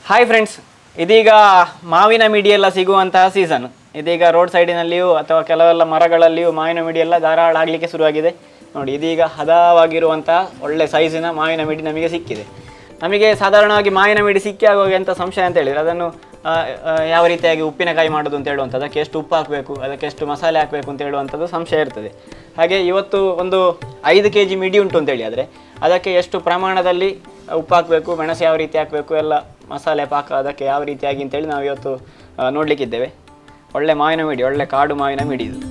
Hi friends ಇದೀಗ ಮಾವಿನ ಮಿಡಿ ಎಲ್ಲ ಸಿಗುವಂತಹ ಸೀಸನ್ ಇದೀಗ ರೋಡ್ ಸೈಡಿನಲ್ಲಿಯೂ ಅಥವಾ ಕೆಲವೆಲ್ಲ ಮರಗಳಲ್ಲಿಯೂ ಮಾವಿನ ಮಿಡಿ ಎಲ್ಲ ಧಾರಾಳ ಆಗಲಿಕ್ಕೆ ಶುರುವಾಗಿದೆ ನೋಡಿ ಇದೀಗ ಹದವಾಗಿರುವಂತಹ ಒಳ್ಳೆ ಸೈಜಿನ ಮಾವಿನ ಮಿಡಿ ನಮಗೆ ಸಿಕ್ಕಿದೆ ನಮಗೆ ಸಾಧಾರಣವಾಗಿ ಮಾವಿನ ಮಿಡಿ ಸಿಕ್ಕಿ ಆಗುವಾಗ ಎಂಥ ಸಂಶಯ ಅಂತ ಹೇಳಿದರೆ ಅದನ್ನು ಆ, ಆ, ಯಾವ ರೀತಿಯಾಗಿ ಉಪ್ಪಿನಕಾಯಿ ಮಾಡೋದು ಅಂತ ಹೇಳುವಂಥದ್ದು ಅದಕ್ಕೆ ಎಷ್ಟು ಉಪ್ಪು ಹಾಕಬೇಕು ಅದಕ್ಕೆ ಎಷ್ಟು ಮಸಾಲೆ ಹಾಕಬೇಕು ಅಂತ ಹೇಳುವಂಥದ್ದು ಸಂಶಯ ಇರ್ತದೆ ಹಾಗೆ ಇವತ್ತು ಒಂದು ಐದು ಕೆ ಜಿ ಮಿಡಿ ಉಂಟು ಅಂತೇಳಿ ಆದರೆ ಅದಕ್ಕೆ ಎಷ್ಟು ಪ್ರಮಾಣದಲ್ಲಿ ಉಪ್ಪು ಹಾಕಬೇಕು ಮೆಣಸು ಯಾವ ರೀತಿ ಹಾಕಬೇಕು ಎಲ್ಲ ಮಸಾಲೆ ಪಾಕ ಅದಕ್ಕೆ ಯಾವ ರೀತಿಯಾಗಿ ಅಂತೇಳಿ ನಾವು ಇವತ್ತು ಆ, ನೋಡ್ಲಿಕ್ಕಿದ್ದೇವೆ ಒಳ್ಳೆ ಮಾವಿನ ಮಿಡಿ ಒಳ್ಳೆ ಕಾಡು ಮಾವಿನ ಮಿಡಿ ಇದು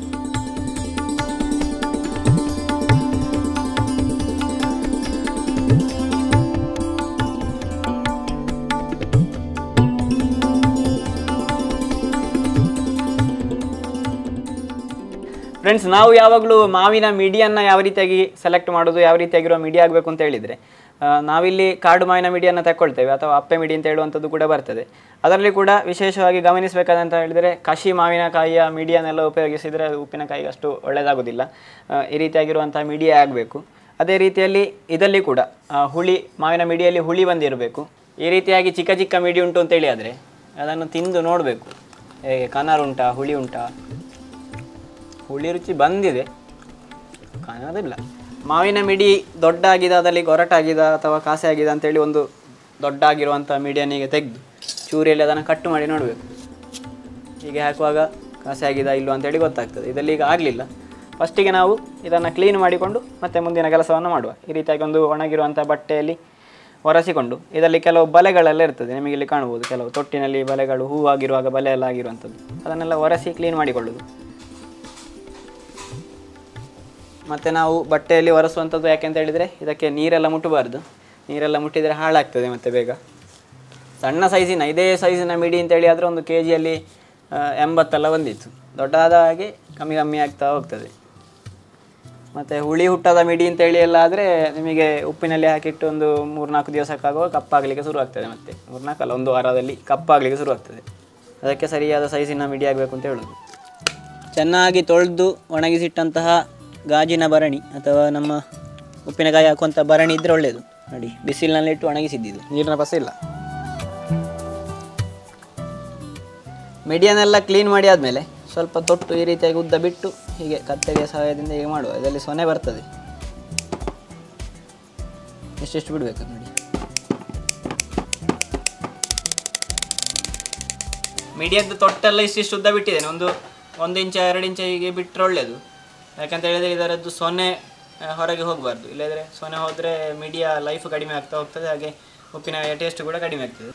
ಫ್ರೆಂಡ್ಸ್ ನಾವು ಯಾವಾಗಲೂ ಮಾವಿನ ಮಿಡಿಯನ್ನು ಯಾವ ರೀತಿಯಾಗಿ ಸೆಲೆಕ್ಟ್ ಮಾಡೋದು ಯಾವ ರೀತಿಯಾಗಿರುವ ಮಿಡಿ ಆಗಬೇಕು ಅಂತ ಹೇಳಿದರೆ ಆ, ನಾವಿಲ್ಲಿ ಕಾಡು ಮಾವಿನ ಮಿಡಿಯನ್ನು ತಗೊಳ್ತೇವೆ ಅಥವಾ ಅಪ್ಪೆ ಮಿಡಿ ಅಂತ ಹೇಳುವಂಥದ್ದು ಕೂಡ ಬರ್ತದೆ ಅದರಲ್ಲಿ ಕೂಡ ವಿಶೇಷವಾಗಿ ಗಮನಿಸಬೇಕಾದಂತ ಹೇಳಿದರೆ ಕಷಿ ಮಾವಿನಕಾಯಿಯ ಮಿಡಿಯನ್ನೆಲ್ಲ ಉಪಯೋಗಿಸಿದರೆ ಅದು ಉಪ್ಪಿನಕಾಯಿಗೆ ಅಷ್ಟು ಒಳ್ಳೆಯದಾಗೋದಿಲ್ಲ ಆ, ಈ ರೀತಿಯಾಗಿರುವಂಥ ಮಿಡಿಯೇ ಆಗಬೇಕು ಅದೇ ರೀತಿಯಲ್ಲಿ ಇದರಲ್ಲಿ ಕೂಡ ಆ, ಹುಳಿ ಮಾವಿನ ಮಿಡಿಯಲ್ಲಿ ಹುಳಿ ಬಂದಿರಬೇಕು ಈ ರೀತಿಯಾಗಿ ಚಿಕ್ಕ ಚಿಕ್ಕ ಮಿಡಿ ಉಂಟು ಅಂತೇಳಿ ಆದರೆ ಅದನ್ನು ತಿಂದು ನೋಡಬೇಕು ಹೇಗೆ ಕನರ್ ಉಂಟಾ ಹುಳಿ ಉಂಟಾ ಹುಳಿ ರುಚಿ ಬಂದಿದೆ ಕಾಣೋದಿಲ್ಲ ಮಾವಿನ ಮಿಡಿ ದೊಡ್ಡ ಆಗಿದೆ ಅದಲ್ಲಿ ಗೊರಟಾಗಿದೆ ಅಥವಾ ಕಾಸೆ ಆಗಿದೆ ಅಂತೇಳಿ ಒಂದು ದೊಡ್ಡ ಆಗಿರುವಂಥ ಮಿಡಿಯನ್ನಿಗೆ ತೆಗೆದು ಚೂರಿಯಲ್ಲಿ ಅದನ್ನು ಕಟ್ಟು ಮಾಡಿ ನೋಡಬೇಕು ಹೀಗೆ ಹಾಕುವಾಗ ಕಾಸೆ ಆಗಿದೆ ಇಲ್ವಾ ಅಂತೇಳಿ ಗೊತ್ತಾಗ್ತದೆ ಇದರಲ್ಲಿ ಈಗ ಆಗಲಿಲ್ಲ ಫಸ್ಟಿಗೆ ನಾವು ಇದನ್ನು ಕ್ಲೀನ್ ಮಾಡಿಕೊಂಡು ಮತ್ತೆ ಮುಂದಿನ ಕೆಲಸವನ್ನು ಮಾಡುವ ಈ ರೀತಿಯಾಗಿ ಒಂದು ಒಣಗಿರುವಂಥ ಬಟ್ಟೆಯಲ್ಲಿ ಒರೆಸಿಕೊಂಡು ಇದರಲ್ಲಿ ಕೆಲವು ಬಲೆಗಳೆಲ್ಲ ಇರ್ತದೆ ನಿಮಗೆ ಇಲ್ಲಿ ಕಾಣ್ಬೋದು ಕೆಲವು ತೊಟ್ಟಿನಲ್ಲಿ ಬಲೆಗಳು ಹೂವಾಗಿರುವಾಗ ಬಲೆ ಎಲ್ಲ ಆಗಿರುವಂಥದ್ದು ಅದನ್ನೆಲ್ಲ ಒರೆಸಿ ಕ್ಲೀನ್ ಮಾಡಿಕೊಳ್ಳೋದು ಮತ್ತು ನಾವು ಬಟ್ಟೆಯಲ್ಲಿ ಒರೆಸುವಂಥದ್ದು ಯಾಕೆ ಅಂತ ಹೇಳಿದರೆ ಇದಕ್ಕೆ ನೀರೆಲ್ಲ ಮುಟ್ಟಬಾರ್ದು ನೀರೆಲ್ಲ ಮುಟ್ಟಿದರೆ ಹಾಳಾಗ್ತದೆ ಮತ್ತು ಬೇಗ ಸಣ್ಣ ಸೈಜಿನ ಇದೇ ಸೈಜಿನ ಮಿಡಿ ಅಂತೇಳಿ ಆದರೆ ಒಂದು ಕೆ ಜಿಯಲ್ಲಿ ಎಂಬತ್ತೆಲ್ಲ ಬಂದಿತ್ತು ದೊಡ್ಡದಾದ ಹಾಗೆ ಕಮ್ಮಿ ಕಮ್ಮಿ ಆಗ್ತಾ ಹೋಗ್ತದೆ ಮತ್ತು ಹುಳಿ ಹುಟ್ಟದ ಮಿಡಿ ಅಂತೇಳಿ ಎಲ್ಲ ಆದರೆ ನಿಮಗೆ ಉಪ್ಪಿನಲ್ಲಿ ಹಾಕಿಟ್ಟು ಒಂದು ಮೂರ್ನಾಲ್ಕು ದಿವಸಕ್ಕಾಗುವಾಗ ಕಪ್ಪಾಗಲಿಕ್ಕೆ ಶುರು ಆಗ್ತದೆ ಮತ್ತೆ ಮೂರ್ನಾಲ್ಕು ಅಲ್ಲ ಒಂದು ವಾರದಲ್ಲಿ ಕಪ್ಪಾಗಲಿಕ್ಕೆ ಶುರು ಆಗ್ತದೆ ಅದಕ್ಕೆ ಸರಿಯಾದ ಸೈಜಿನ ಮಿಡಿ ಆಗಬೇಕು ಅಂತ ಹೇಳೋದು ಚೆನ್ನಾಗಿ ತೊಳೆದು ಒಣಗಿಸಿಟ್ಟಂತಹ ಗಾಜಿನ ಭರಣಿ ಅಥವಾ ನಮ್ಮ ಉಪ್ಪಿನಕಾಯಿ ಹಾಕುವಂಥ ಭರಣಿ ಇದ್ದರೆ ಒಳ್ಳೆಯದು ನೋಡಿ ಬಿಸಿಲಿನಲ್ಲಿಟ್ಟು ಒಣಗಿಸಿದ್ದಿದ್ದು ನೀರಿನ ಪಸ ಇಲ್ಲ ಮಿಡಿಯನ್ನೆಲ್ಲ ಕ್ಲೀನ್ ಮಾಡಿ ಆದಮೇಲೆ ಸ್ವಲ್ಪ ತೊಟ್ಟು ಈ ರೀತಿಯಾಗಿ ಉದ್ದ ಬಿಟ್ಟು ಹೀಗೆ ಕತ್ತರಿಯ ಸಹಾಯದಿಂದ ಹೀಗೆ ಮಾಡುವ ಇದರಲ್ಲಿ ಸೊನೆ ಬರ್ತದೆ ಎಷ್ಟೆಷ್ಟು ಬಿಡಬೇಕು ನೋಡಿ ಮೀಡಿಯದ್ದು ತೊಟ್ಟೆಲ್ಲ ಇಷ್ಟಿಷ್ಟು ಉದ್ದ ಬಿಟ್ಟಿದ್ದೇನೆ ಒಂದು ಒಂದು ಇಂಚ ಎರಡು ಇಂಚ ಹೀಗೆ ಬಿಟ್ಟರೆ ಒಳ್ಳೆಯದು ಯಾಕಂತ ಹೇಳಿದರೆ ಇದರದ್ದು ಸೊನೆ ಆ, ಹೊರಗೆ ಹೋಗಬಾರ್ದು ಇಲ್ಲದ್ರೆ ಸೊನೆ ಹೋದರೆ ಮೀಡಿಯ ಲೈಫ್ ಕಡಿಮೆ ಆಗ್ತಾ ಹೋಗ್ತದೆ ಹಾಗೆ ಉಪ್ಪಿನ ಟೇಸ್ಟ್ ಕೂಡ ಕಡಿಮೆ ಆಗ್ತದೆ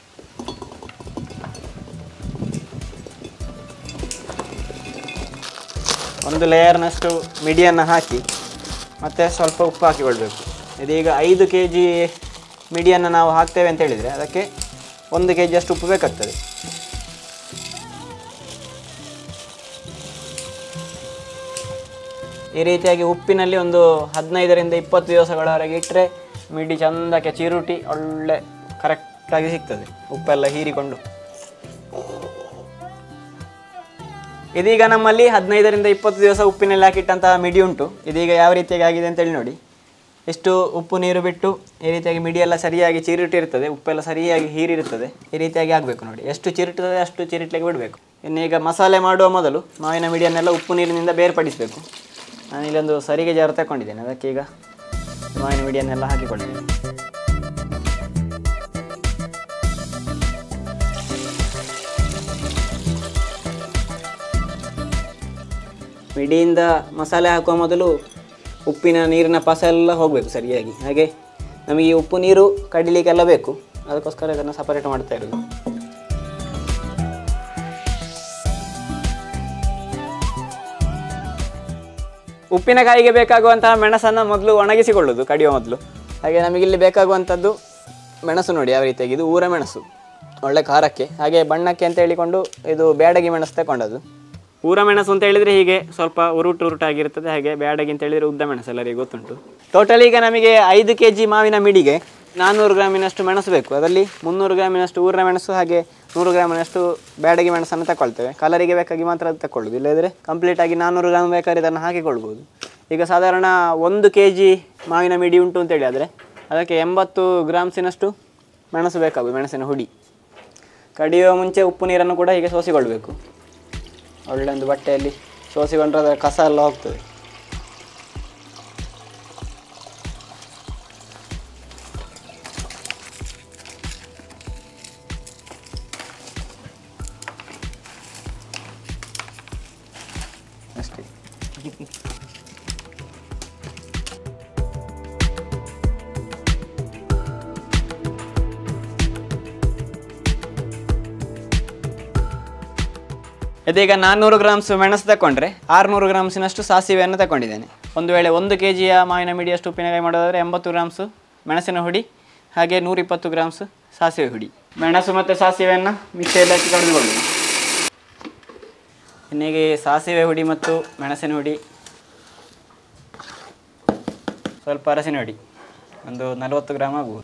ಒಂದು ಲೇಯರ್ನಷ್ಟು ಮಿಡಿಯನ್ನು ಹಾಕಿ ಮತ್ತು ಸ್ವಲ್ಪ ಉಪ್ಪು ಹಾಕಿಕೊಳ್ಬೇಕು ಇದೀಗ ಐದು ಕೆ ಜಿ ಮಿಡಿಯನ್ನು ನಾವು ಹಾಕ್ತೇವೆ ಅಂತ ಹೇಳಿದರೆ ಅದಕ್ಕೆ ಒಂದು ಕೆ ಜಿಯಷ್ಟು ಉಪ್ಪು ಬೇಕಾಗ್ತದೆ ಈ ರೀತಿಯಾಗಿ ಉಪ್ಪಿನಲ್ಲಿ ಒಂದು ಹದಿನೈದರಿಂದ ಇಪ್ಪತ್ತು ದಿವಸಗಳವರೆಗೆ ಇಟ್ಟರೆ ಮಿಡಿ ಚಂದಕ್ಕೆ ಚಿರುಟಿ ಒಳ್ಳೆ ಕರೆಕ್ಟಾಗಿ ಸಿಗ್ತದೆ ಉಪ್ಪೆಲ್ಲ ಹೀರಿಕೊಂಡು ಇದೀಗ ನಮ್ಮಲ್ಲಿ ಹದಿನೈದರಿಂದ ಇಪ್ಪತ್ತು ದಿವಸ ಉಪ್ಪಿನಲ್ಲಿ ಹಾಕಿಟ್ಟಂತಹ ಮಿಡಿ ಉಂಟು ಇದೀಗ ಯಾವ ರೀತಿಯಾಗಿ ಆಗಿದೆ ಅಂತೇಳಿ ನೋಡಿ ಇಷ್ಟು ಉಪ್ಪು ನೀರು ಬಿಟ್ಟು ಈ ರೀತಿಯಾಗಿ ಮಿಡಿ ಎಲ್ಲ ಸರಿಯಾಗಿ ಚಿರುಟಿರ್ತದೆ ಉಪ್ಪೆಲ್ಲ ಸರಿಯಾಗಿ ಹೀರಿರ್ತದೆ ಈ ರೀತಿಯಾಗಿ ಆಗಬೇಕು ನೋಡಿ ಎಷ್ಟು ಚಿರುಟುತ್ತದೆ ಅಷ್ಟು ಚಿರುಟ್ಲಿಕ್ಕೆ ಬಿಡಬೇಕು ಇನ್ನೀಗ ಮಸಾಲೆ ಮಾಡುವ ಮೊದಲು ಮಾವಿನ ಮಿಡಿಯನ್ನೆಲ್ಲ ಉಪ್ಪು ನೀರಿನಿಂದ ಬೇರ್ಪಡಿಸಬೇಕು ನಾನು ಇಲ್ಲೊಂದು ಸರಿಗೆ ಜಾರು ತಗೊಂಡಿದ್ದೇನೆ ಅದಕ್ಕೆ ಈಗ ಮಾವಿನ ಮಿಡಿಯನ್ನೆಲ್ಲ ಹಾಕಿಕೊಂಡಿದ್ದೇನೆ ಮಿಡಿಯಿಂದ ಮಸಾಲೆ ಹಾಕುವ ಮೊದಲು ಉಪ್ಪಿನ ನೀರಿನ ಪಸ ಎಲ್ಲ ಹೋಗಬೇಕು ಸರಿಯಾಗಿ ಹಾಗೆ ನಮಗೆ ಈ ಉಪ್ಪು ನೀರು ಕಡಿಲಿಕ್ಕೆಲ್ಲ ಬೇಕು ಅದಕ್ಕೋಸ್ಕರ ಇದನ್ನು ಸಪರೇಟ್ ಮಾಡ್ತಾ ಇರೋದು ಉಪ್ಪಿನಕಾಯಿಗೆ ಬೇಕಾಗುವಂತಹ ಮೆಣಸನ್ನು ಮೊದಲು ಒಣಗಿಸಿಕೊಳ್ಳೋದು ಕಡಿಯುವ ಮೊದಲು ಹಾಗೆ ನಮಗಿಲ್ಲಿ ಬೇಕಾಗುವಂಥದ್ದು ಮೆಣಸು ನೋಡಿ ಯಾವ ರೀತಿಯಾಗಿ ಇದು ಊರ ಮೆಣಸು ಒಳ್ಳೆ ಖಾರಕ್ಕೆ ಹಾಗೆ ಬಣ್ಣಕ್ಕೆ ಅಂತ ಹೇಳಿಕೊಂಡು ಇದು ಬ್ಯಾಡಗಿ ಮೆಣಸು ತಗೊಂಡದ್ದು ಊರ ಮೆಣಸು ಅಂತ ಹೇಳಿದರೆ ಹೀಗೆ ಸ್ವಲ್ಪ ಉರುಟು ಉರುಟಾಗಿರ್ತದೆ ಹಾಗೆ ಬ್ಯಾಡಗಿ ಅಂತ ಹೇಳಿದರೆ ಉದ್ದ ಮೆಣಸು ಎಲ್ಲರಿಗೂ ಗೊತ್ತುಂಟು ಟೋಟಲ್ ಈಗ ನಮಗೆ ಐದು ಕೆ ಜಿ ಮಾವಿನ ಮಿಡಿಗೆ ನಾನ್ನೂರು ಗ್ರಾಮಿನಷ್ಟು ಮೆಣಸು ಬೇಕು ಅದರಲ್ಲಿ ಮುನ್ನೂರು ಗ್ರಾಮಿನಷ್ಟು ಊರಿನ ಮೆಣಸು ಹಾಗೆ ನೂರು ಗ್ರಾಮಿನಷ್ಟು ಬ್ಯಾಡಗಿ ಮೆಣಸನ್ನು ತಗೊಳ್ತೇವೆ ಕಲರಿಗೆ ಬೇಕಾಗಿ ಮಾತ್ರ ಅದು ತಗೊಳ್ಳೋದು ಇಲ್ಲದ್ರೆ ಕಂಪ್ಲೀಟಾಗಿ ನಾನ್ನೂರು ಗ್ರಾಮ್ ಬೇಕಾದ್ರೆ ಇದನ್ನು ಹಾಕಿಕೊಳ್ಬೋದು ಈಗ ಸಾಧಾರಣ ಒಂದು ಕೆ ಜಿ ಮಾವಿನ ಮಿಡಿ ಉಂಟು ಅಂತೇಳಿ ಆದರೆ ಅದಕ್ಕೆ ಎಂಬತ್ತು ಗ್ರಾಮ್ಸಿನಷ್ಟು ಮೆಣಸು ಬೇಕಾಗುವುದು ಮೆಣಸಿನ ಹುಡಿ ಕಡಿಯುವ ಮುಂಚೆ ಉಪ್ಪು ನೀರನ್ನು ಕೂಡ ಹೀಗೆ ಸೋಸಿಕೊಳ್ಬೇಕು ಒಳ್ಳೆ ಒಂದು ಬಟ್ಟೆಯಲ್ಲಿ ಸೋಸಿಕೊಂಡ್ರೆ ಅದರ ಕಸ ಎಲ್ಲ ಹೋಗ್ತದೆ ಅಷ್ಟೇ ಇದೀಗ ನಾನ್ನೂರು ಗ್ರಾಮ್ಸ್ ಮೆಣಸು ತಗೊಂಡ್ರೆ ಆರುನೂರು ಗ್ರಾಮ್ಸಿನಷ್ಟು ಸಾಸಿವೆಯನ್ನು ತಗೊಂಡಿದ್ದೇನೆ ಒಂದು ವೇಳೆ ಒಂದು ಕೆ ಜಿಯ ಮಾವಿನ ಮಿಡಿಯಷ್ಟು ಉಪ್ಪಿನಕಾಯಿ ಮಾಡೋದಾದರೆ ಎಂಬತ್ತು ಗ್ರಾಮ್ಸು ಮೆಣಸಿನ ಹುಡಿ ಹಾಗೆ ನೂರಿಪ್ಪತ್ತು ಗ್ರಾಮ್ಸ್ ಸಾಸಿವೆ ಹುಡಿ ಮೆಣಸು ಮತ್ತು ಸಾಸಿವೆಯನ್ನು ಮಿಕ್ಸಿಯಲ್ಲಿ ಹಾಕಿ ಕಡಿದುಕೊಳ್ಳಿ ಇನ್ನೀಗೆ ಸಾಸಿವೆ ಹುಡಿ ಮತ್ತು ಮೆಣಸಿನ ಹುಡಿ ಸ್ವಲ್ಪ ಅರಸಿನ ಹುಡಿ ಒಂದು ನಲವತ್ತು ಗ್ರಾಮ್ ಆಗ್ಬೋದು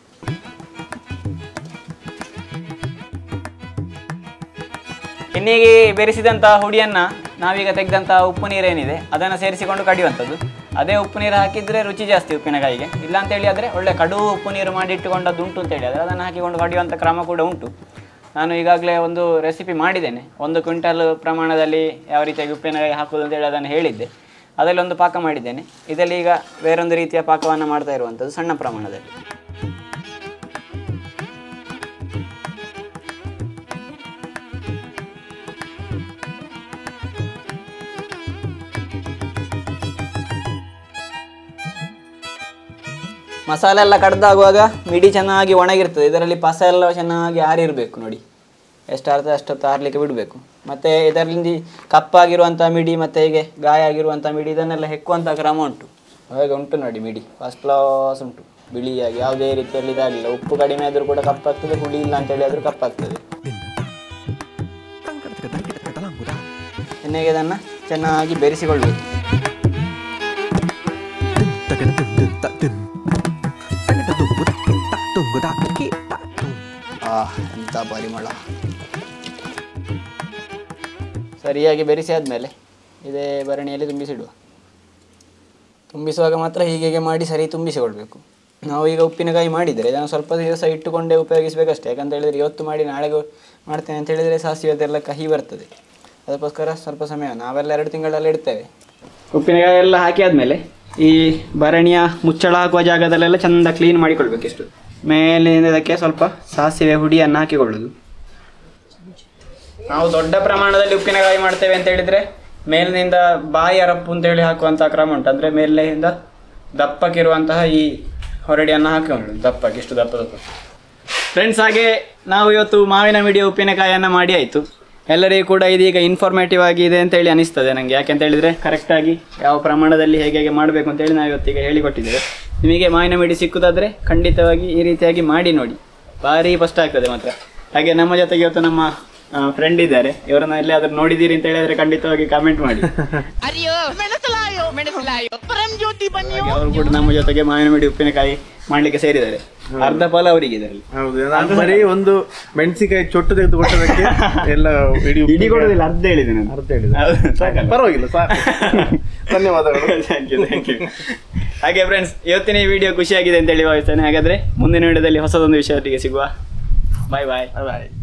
ಇನ್ನೀಗೆ ಬೆರೆಸಿದಂಥ ಹುಡಿಯನ್ನು ನಾವೀಗ ತೆಗೆದಂಥ ಉಪ್ಪು ನೀರೇನಿದೆ ಅದನ್ನು ಸೇರಿಸಿಕೊಂಡು ಕಡಿಯುವಂಥದ್ದು ಅದೇ ಉಪ್ಪು ನೀರು ಹಾಕಿದರೆ ರುಚಿ ಜಾಸ್ತಿ ಉಪ್ಪಿನಕಾಯಿಗೆ ಇಲ್ಲ ಅಂತೇಳಿ ಆದರೆ ಒಳ್ಳೆ ಕಡು ಉಪ್ಪು ನೀರು ಮಾಡಿ ಇಟ್ಟುಕೊಂಡದ್ದು ಉಂಟು ಅಂತೇಳಿ ಆದರೆ ಅದನ್ನು ಹಾಕಿಕೊಂಡು ಕಡಿಯುವಂಥ ಕ್ರಮ ಕೂಡ ಉಂಟು ನಾನು ಈಗಾಗಲೇ ಒಂದು ರೆಸಿಪಿ ಮಾಡಿದ್ದೇನೆ ಒಂದು ಕ್ವಿಂಟಲ್ ಪ್ರಮಾಣದಲ್ಲಿ ಯಾವ ರೀತಿಯಾಗಿ ಉಪ್ಪಿನಕಾಯಿ ಹಾಕೋದು ಅಂತೇಳಿ ಅದನ್ನು ಹೇಳಿದ್ದೆ ಅದರಲ್ಲಿ ಒಂದು ಪಾಕ ಮಾಡಿದ್ದೇನೆ ಇದರಲ್ಲಿ ಈಗ ಬೇರೊಂದು ರೀತಿಯ ಪಾಕವನ್ನು ಮಾಡ್ತಾ ಇರುವಂಥದ್ದು ಸಣ್ಣ ಪ್ರಮಾಣದಲ್ಲಿ ಮಸಾಲೆ ಎಲ್ಲ ಕಡ್ದಾಗುವಾಗ ಮಿಡಿ ಚೆನ್ನಾಗಿ ಒಣಗಿರ್ತದೆ ಇದರಲ್ಲಿ ಪಸ ಎಲ್ಲ ಚೆನ್ನಾಗಿ ಆರಿರಬೇಕು ನೋಡಿ ಎಷ್ಟು ಆರ್ತದೆ ಅಷ್ಟೊತ್ತು ಆರಲಿಕ್ಕೆ ಬಿಡಬೇಕು ಮತ್ತು ಇದರಲ್ಲಿ ಕಪ್ಪಾಗಿರುವಂಥ ಮಿಡಿ ಮತ್ತು ಹೀಗೆ ಗಾಯ ಆಗಿರುವಂಥ ಮಿಡಿ ಇದನ್ನೆಲ್ಲ ಹೆಕ್ಕುವಂಥ ಕ್ರಮ ಉಂಟು ಹಾಗೆ ಉಂಟು ನೋಡಿ ಮಿಡಿ ಫಸ್ಟ್ ಕ್ಲಾಸ್ ಉಂಟು ಬಿಳಿಯಾಗಿ ಯಾವುದೇ ರೀತಿಯಲ್ಲಿ ಇದಾಗಲಿಲ್ಲ ಉಪ್ಪು ಕಡಿಮೆ ಆದರೂ ಕೂಡ ಕಪ್ಪಾಗ್ತದೆ ಹುಳಿ ಇಲ್ಲ ಅಂತೇಳಿ ಆದರೂ ಕಪ್ಪಾಗ್ತದೆ ಎಣ್ಣೆಗೆ ಇದನ್ನು ಚೆನ್ನಾಗಿ ಬೆರೆಸಿಕೊಳ್ಬೇಕು ಆಹ್ ಎಂಥ ಪರಿಮಳ ಸರಿಯಾಗಿ ಬೆರೆಸಿ ಆದಮೇಲೆ ಇದೇ ಭರಣಿಯಲ್ಲಿ ತುಂಬಿಸಿಡುವ ತುಂಬಿಸುವಾಗ ಮಾತ್ರ ಹೀಗೆ ಹೀಗೆ ಮಾಡಿ ಸರಿ ತುಂಬಿಸಿಕೊಳ್ಬೇಕು ನಾವು ಈಗ ಉಪ್ಪಿನಕಾಯಿ ಮಾಡಿದರೆ ಇದನ್ನು ಸ್ವಲ್ಪ ದಿವಸ ಇಟ್ಟುಕೊಂಡೇ ಉಪಯೋಗಿಸಬೇಕಷ್ಟೇ ಯಾಕಂತ ಹೇಳಿದರೆ ಇವತ್ತು ಮಾಡಿ ನಾಳೆಗೆ ಮಾಡ್ತೇನೆ ಅಂತ ಹೇಳಿದರೆ ಸಾಸಿವೆ ಅದೆಲ್ಲ ಕಹಿ ಬರ್ತದೆ ಅದಕ್ಕೋಸ್ಕರ ಸ್ವಲ್ಪ ಸಮಯ ನಾವೆಲ್ಲ ಎರಡು ತಿಂಗಳಲ್ಲಿ ಇಡ್ತೇವೆ ಉಪ್ಪಿನಕಾಯಿ ಎಲ್ಲ ಹಾಕಿ ಆದಮೇಲೆ ಈ ಭರಣಿಯ ಮುಚ್ಚಳ ಹಾಕುವ ಜಾಗದಲ್ಲೆಲ್ಲ ಚೆಂದ ಕ್ಲೀನ್ ಮಾಡಿಕೊಳ್ಬೇಕು ಇಷ್ಟು ಮೇಲಿಂದ ಇದಕ್ಕೆ ಸ್ವಲ್ಪ ಸಾಸಿವೆ ಹುಡಿಯನ್ನು ಹಾಕಿಕೊಳ್ಳೋದು ನಾವು ದೊಡ್ಡ ಪ್ರಮಾಣದಲ್ಲಿ ಉಪ್ಪಿನಕಾಯಿ ಮಾಡ್ತೇವೆ ಅಂತ ಹೇಳಿದ್ರೆ ಮೇಲಿನಿಂದ ಬಾಯಿ ಅರಪ್ಪು ಅಂತೇಳಿ ಹಾಕುವಂತಹ ಕ್ರಮ ಉಂಟು ಅಂದರೆ ಮೇಲಿನಿಂದ ದಪ್ಪಕ್ಕಿರುವಂತಹ ಈ ಹೊರಡಿಯನ್ನು ಹಾಕಿಕೊಂಡು ದಪ್ಪಕ್ಕೆ ಇಷ್ಟು ದಪ್ಪ ದಪ್ಪ ಫ್ರೆಂಡ್ಸ್ ಹಾಗೆ ನಾವು ಇವತ್ತು ಮಾವಿನ ಮಿಡಿಯ ಉಪ್ಪಿನಕಾಯಿಯನ್ನು ಮಾಡಿ ಆಯಿತು ಎಲ್ಲರಿಗೂ ಕೂಡ ಇದೀಗ ಇನ್ಫಾರ್ಮೇಟಿವ್ ಆಗಿದೆ ಅಂತೇಳಿ ಅನಿಸ್ತದೆ ನನಗೆ ಯಾಕೆಂತ ಹೇಳಿದರೆ ಕರೆಕ್ಟಾಗಿ ಯಾವ ಪ್ರಮಾಣದಲ್ಲಿ ಹೇಗೆ ಹೇಗೆ ಮಾಡಬೇಕು ಅಂತೇಳಿ ನಾವು ಇವತ್ತೀಗ ಹೇಳಿಕೊಟ್ಟಿದ್ದೇವೆ ನಿಮಗೆ ಮಾವಿನ ಮಿಡಿ ಸಿಕ್ಕುದಾದರೆ ಖಂಡಿತವಾಗಿ ಈ ರೀತಿಯಾಗಿ ಮಾಡಿ ನೋಡಿ ಭಾರಿ ಫಸ್ಟ್ ಆಗ್ತದೆ ಮಾತ್ರ ಹಾಗೆ ನಮ್ಮ ಜೊತೆಗೆ ಇವತ್ತು ನಮ್ಮ ಫ್ರೆಂಡ್ ಇದ್ದಾರೆ ಇವರನ್ನ ಎಲ್ಲಿಯಾದ್ರೂ ನೋಡಿದ್ದೀರಿ ಅಂತ ಹೇಳಿದ್ರೆ ಖಂಡಿತವಾಗಿ ಕಮೆಂಟ್ ಮಾಡಿ ಅಯ್ಯೋ ಮೆಣಸಲಾಯೋ ಮೆಣಸಲಾಯೋ ಪರಂ ಜ್ಯೋತಿ ಬನ್ನಿ ಹಾಗೆ ಅವರು ಕೂಡ ನಮ್ಮ ಜೊತೆಗೆ ಮಾವಿನ ಮಿಡಿ ಉಪ್ಪಿನಕಾಯಿ ಮಾಡ್ಲಿಕ್ಕೆ ಸೇರಿದ್ದಾರೆ ಅರ್ಧ ಫಲ ಅವರಿಗೆ ಇದರಲ್ಲಿ ಹೌದು ನಾನು ಬರೀ ಒಂದು ಮೆಣಸಿನಕಾಯಿ ಚೊಟ್ಟು ತೆಗೆದು ಕೊಟ್ಟದಕ್ಕೆ ಎಲ್ಲ ಇಡೀ ಇಡೀ ಕೊಡೋದಿಲ್ಲ ಅರ್ಧ ಹೇಳಿದೆ ನಾನು ಅರ್ಧ ಹೇಳಿದೆ. ಹೌದು, ಸಾಕಲ್ಲ? ಪರವಾಗಿಲ್ಲ ಸಾಕು ಧನ್ಯವಾದಗಳು Thank you, thank you. ಹಾಗೆ ಫ್ರೆಂಡ್ಸ್ ಇವತ್ತಿನ ಈ ವಿಡಿಯೋ ಖುಷಿಯಾಗಿದೆ ಅಂತೇಳಿ ಭಾವಿಸ್ತೇನೆ ಹಾಗಾದ್ರೆ ಮುಂದಿನ ವಿಡಿಯೋದಲ್ಲಿ ಹೊಸದೊಂದು ವಿಷಯದೊಟ್ಟಿಗೆ ಸಿಗುವ ಬಾಯ್ ಬಾಯ್ ಬಾಯ್